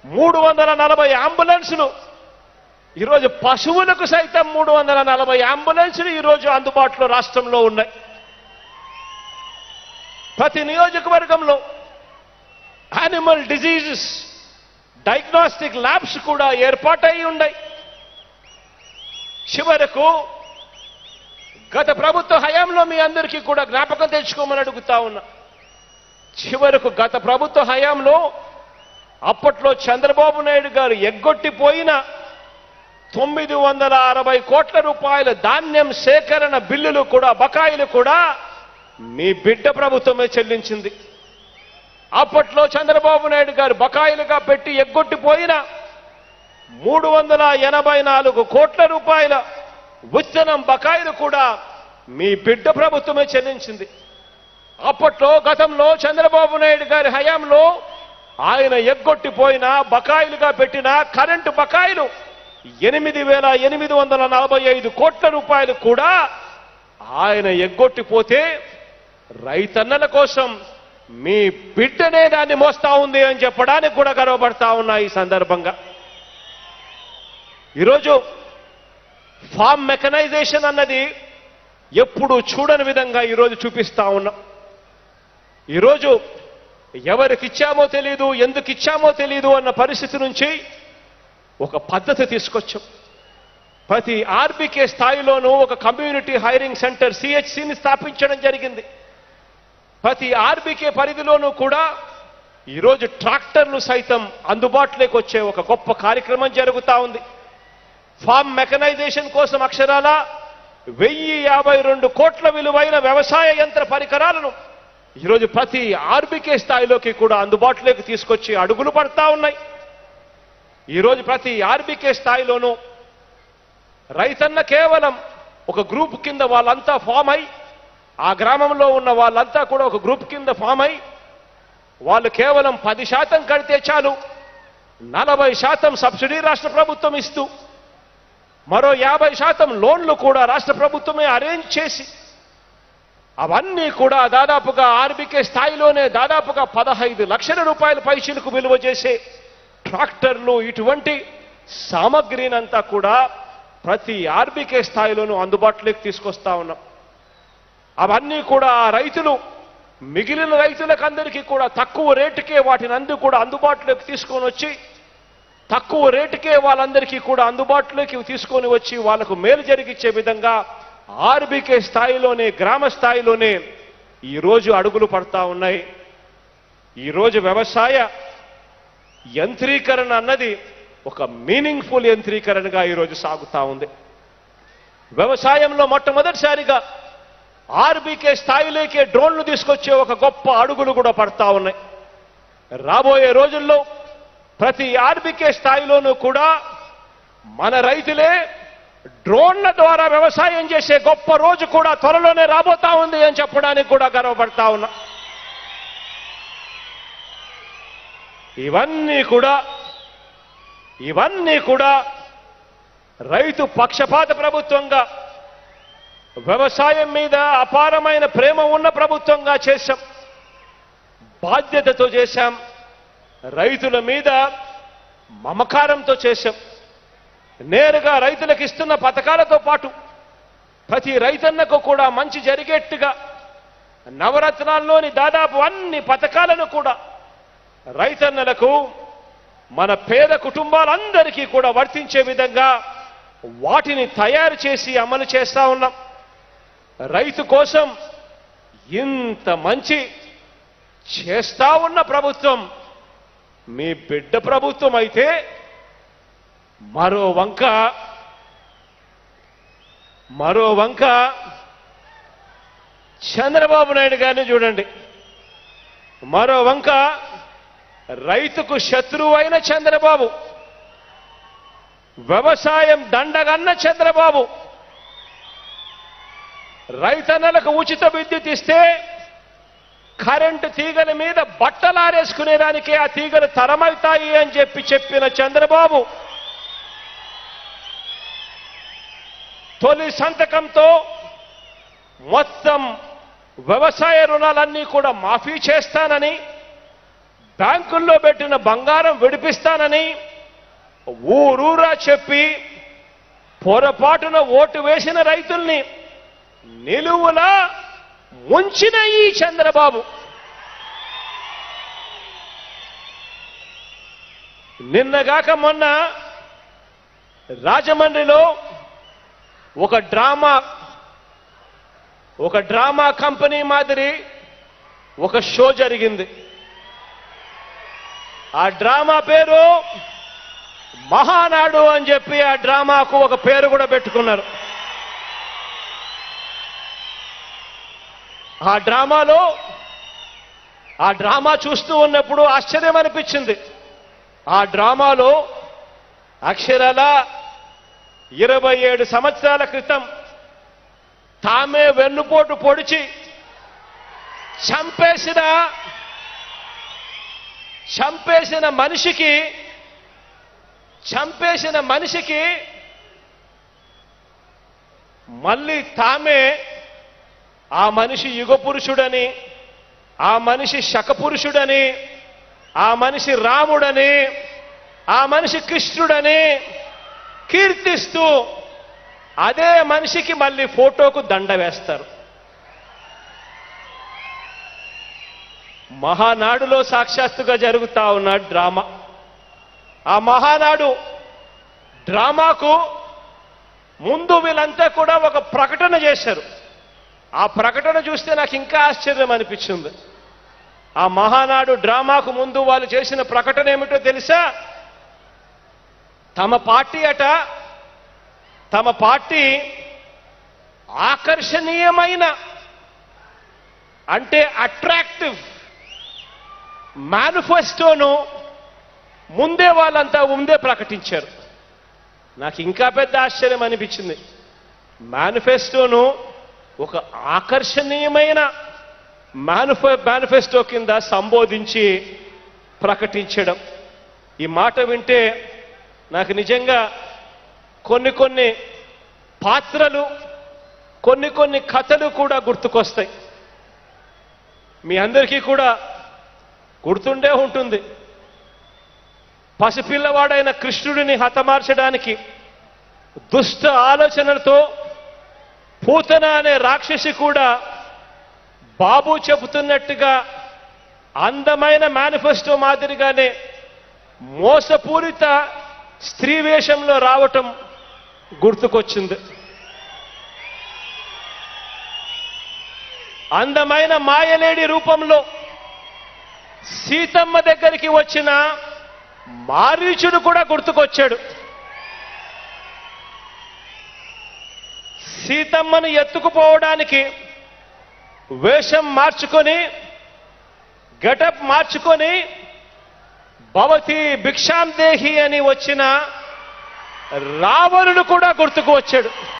మూడు వందల నలభై అంబులెన్సులు ఈరోజు పశువులకు సైతం మూడు వందల నలభై అంబులెన్సులు ఈరోజు అందుబాటులో రాష్ట్రంలో ఉన్నాయి ప్రతి నియోజకవర్గంలో యానిమల్ డిజీజెస్ డయాగ్నోస్టిక్ ల్యాబ్స్ కూడా ఏర్పాటై ఉన్నాయి చివరకు గత ప్రభుత్వ హయాంలో మీ అందరికీ కూడా జ్ఞాపకం తెచ్చుకోమని అడుగుతా ఉన్నా చివరకు గత ప్రభుత్వ హయాంలో అప్పట్లో చంద్రబాబు నాయుడు గారు ఎగ్గొట్టిపోయిన తొమ్మిది వందల అరవై కోట్ల రూపాయల ధాన్యం సేకరణ బిల్లులు కూడా బకాయిలు కూడా మీ బిడ్డ ప్రభుత్వమే చెల్లించింది అప్పట్లో చంద్రబాబు నాయుడు గారు బకాయిలుగా పెట్టి ఎగ్గొట్టిపోయిన మూడు వందల ఎనభై నాలుగు కోట్ల రూపాయల విత్తనం బకాయిలు కూడా మీ బిడ్డ ప్రభుత్వమే చెల్లించింది అప్పట్లో గతంలో చంద్రబాబు నాయుడు గారి హయాంలో ఆయన ఎగ్గొట్టిపోయిన బకాయిలుగా పెట్టిన కరెంటు బకాయిలు ఎనిమిది వేల ఎనిమిది వందల నలభై ఐదు కోట్ల రూపాయలు కూడా ఆయన ఎగ్గొట్టిపోతే రైతన్నల కోసం మీ బిడ్డనే దాన్ని మోస్తా ఉంది అని చెప్పడానికి కూడా గర్వపడతా ఉన్నా ఈ సందర్భంగా ఈరోజు ఫామ్ మెకనైజేషన్ అన్నది ఎప్పుడు చూడని విధంగా ఈరోజు చూపిస్తా ఉన్నాం ఈరోజు ఎవరికి ఇచ్చామో తెలియదు ఎందుకు ఇచ్చామో తెలియదు అన్న పరిస్థితి నుంచి ఒక పద్ధతి తీసుకొచ్చాం ప్రతి ఆర్బీకే స్థాయిలోనూ ఒక కమ్యూనిటీ హైరింగ్ సెంటర్ సిహెచ్సిని స్థాపించడం జరిగింది ప్రతి ఆర్బీకే పరిధిలోనూ కూడా ఈరోజు ట్రాక్టర్లు సైతం అందుబాటులోకి వచ్చే ఒక గొప్ప కార్యక్రమం జరుగుతా ఉంది ఫామ్ మెకనైజేషన్ కోసం అక్షరాల వెయ్యి యాభై రెండు కోట్ల విలువైన వ్యవసాయ యంత్ర పరికరాలను ఈరోజు ప్రతి ఆర్బీకే స్థాయిలోకి కూడా అందుబాటులోకి తీసుకొచ్చి అడుగులు పడతా ఉన్నాయి ఈరోజు ప్రతి ఆర్బీకే స్థాయిలోనూ రైతన్న కేవలం ఒక గ్రూప్ కింద వాళ్ళంతా ఫామ్ అయి ఆ గ్రామంలో ఉన్న వాళ్ళంతా కూడా ఒక గ్రూప్ కింద ఫామ్ అయి వాళ్ళు కేవలం పది శాతం కడితే చాలు నలభై శాతం సబ్సిడీ రాష్ట్ర ప్రభుత్వం ఇస్తూ మరో యాభై శాతం లోన్లు కూడా రాష్ట్ర ప్రభుత్వమే అరేంజ్ చేసి అవన్నీ కూడా దాదాపుగా ఆర్బీకే స్థాయిలోనే దాదాపుగా పదహైదు లక్షల రూపాయల పైసలకు విలువ చేసే ట్రాక్టర్లు ఇటువంటి సామగ్రినంతా కూడా ప్రతి ఆర్బీకే స్థాయిలోనూ అందుబాటులోకి తీసుకొస్తా ఉన్నాం అవన్నీ కూడా ఆ రైతులు మిగిలిన రైతులకు అందరికీ కూడా తక్కువ రేటుకే వాటిని అందు కూడా అందుబాటులోకి తీసుకొని వచ్చి తక్కువ రేటుకే వాళ్ళందరికీ కూడా అందుబాటులోకి తీసుకొని వచ్చి వాళ్ళకు మేలు జరిగించే విధంగా ఆర్బీకే స్థాయిలోనే గ్రామ స్థాయిలోనే ఈరోజు అడుగులు పడతా ఉన్నాయి ఈరోజు వ్యవసాయ యంత్రీకరణ అన్నది ఒక మీనింగ్ఫుల్ యంత్రీకరణగా ఈరోజు సాగుతా ఉంది వ్యవసాయంలో మొట్టమొదటిసారిగా ఆర్బీకే స్థాయిలోకే డ్రోన్లు తీసుకొచ్చే ఒక గొప్ప అడుగులు కూడా పడతా ఉన్నాయి రాబోయే రోజుల్లో ప్రతి ఆర్బీకే స్థాయిలోనూ కూడా మన రైతులే డ్రోన్ల ద్వారా వ్యవసాయం చేసే గొప్ప రోజు కూడా త్వరలోనే రాబోతా ఉంది అని చెప్పడానికి కూడా గర్వపడతా ఉన్నా ఇవన్నీ కూడా ఇవన్నీ కూడా రైతు పక్షపాత ప్రభుత్వంగా వ్యవసాయం మీద అపారమైన ప్రేమ ఉన్న ప్రభుత్వంగా చేశాం బాధ్యతతో చేశాం రైతుల మీద మమకారంతో చేశాం నేరుగా రైతులకు ఇస్తున్న పథకాలతో పాటు ప్రతి రైతన్నకు కూడా మంచి జరిగేట్టుగా నవరత్నాల్లోని దాదాపు అన్ని పథకాలను కూడా రైతన్నలకు మన పేద కుటుంబాలందరికీ కూడా వర్తించే విధంగా వాటిని తయారు చేసి అమలు చేస్తా ఉన్నాం రైతు కోసం ఇంత మంచి చేస్తా ఉన్న ప్రభుత్వం మీ బిడ్డ ప్రభుత్వం అయితే మరో వంక మరో వంక చంద్రబాబు నాయుడు గారిని చూడండి మరో వంక రైతుకు శత్రువు అయిన చంద్రబాబు వ్యవసాయం దండగన్న చంద్రబాబు రైతన్నలకు ఉచిత విద్యుత్ ఇస్తే కరెంటు తీగల మీద బట్టలారేసుకునేదానికే ఆ తీగలు తరమవుతాయి అని చెప్పి చెప్పిన చంద్రబాబు తొలి సంతకంతో మొత్తం వ్యవసాయ రుణాలన్నీ కూడా మాఫీ చేస్తానని బ్యాంకుల్లో పెట్టిన బంగారం విడిపిస్తానని ఊరూరా చెప్పి పొరపాటున ఓటు వేసిన రైతుల్ని నిలువులా ముంచిన ఈ చంద్రబాబు నిన్నగాక మొన్న రాజమండ్రిలో ఒక డ్రామా ఒక డ్రామా కంపెనీ మాదిరి ఒక షో జరిగింది ఆ డ్రామా పేరు మహానాడు అని చెప్పి ఆ డ్రామాకు ఒక పేరు కూడా పెట్టుకున్నారు ఆ డ్రామాలో ఆ డ్రామా చూస్తూ ఉన్నప్పుడు ఆశ్చర్యం అనిపించింది ఆ డ్రామాలో అక్షరాల ఇరవై ఏడు సంవత్సరాల క్రితం తామే వెన్నుపోటు పొడిచి చంపేసిన చంపేసిన మనిషికి చంపేసిన మనిషికి మళ్ళీ తామే ఆ మనిషి యుగ పురుషుడని ఆ మనిషి శకపురుషుడని ఆ మనిషి రాముడని ఆ మనిషి కృష్ణుడని కీర్తిస్తూ అదే మనిషికి మళ్ళీ ఫోటోకు దండ వేస్తారు మహానాడులో సాక్షాత్తుగా జరుగుతా ఉన్న డ్రామా ఆ మహానాడు డ్రామాకు ముందు వీళ్ళంతా కూడా ఒక ప్రకటన చేశారు ఆ ప్రకటన చూస్తే నాకు ఇంకా ఆశ్చర్యం అనిపించింది ఆ మహానాడు డ్రామాకు ముందు వాళ్ళు చేసిన ప్రకటన ఏమిటో తెలుసా తమ పార్టీ అట తమ పార్టీ ఆకర్షణీయమైన అంటే అట్రాక్టివ్ మేనిఫెస్టోను ముందే వాళ్ళంతా ముందే ప్రకటించారు నాకు ఇంకా పెద్ద ఆశ్చర్యం అనిపించింది మేనిఫెస్టోను ఒక ఆకర్షణీయమైన మేనిఫె మేనిఫెస్టో కింద సంబోధించి ప్రకటించడం ఈ మాట వింటే నాకు నిజంగా కొన్ని కొన్ని పాత్రలు కొన్ని కొన్ని కథలు కూడా గుర్తుకొస్తాయి మీ అందరికీ కూడా గుర్తుండే ఉంటుంది పసిపిల్లవాడైన కృష్ణుడిని హతమార్చడానికి దుష్ట ఆలోచనలతో పూతన అనే రాక్షసి కూడా బాబు చెబుతున్నట్టుగా అందమైన మేనిఫెస్టో మాదిరిగానే మోసపూరిత స్త్రీ వేషంలో రావటం గుర్తుకొచ్చింది అందమైన మాయలేడి రూపంలో సీతమ్మ దగ్గరికి వచ్చిన మారీచుడు కూడా గుర్తుకొచ్చాడు సీతమ్మను ఎత్తుకుపోవడానికి వేషం మార్చుకొని గెటప్ మార్చుకొని భవతి భిక్షాందేహి అని వచ్చిన రావణుడు కూడా గుర్తుకు వచ్చాడు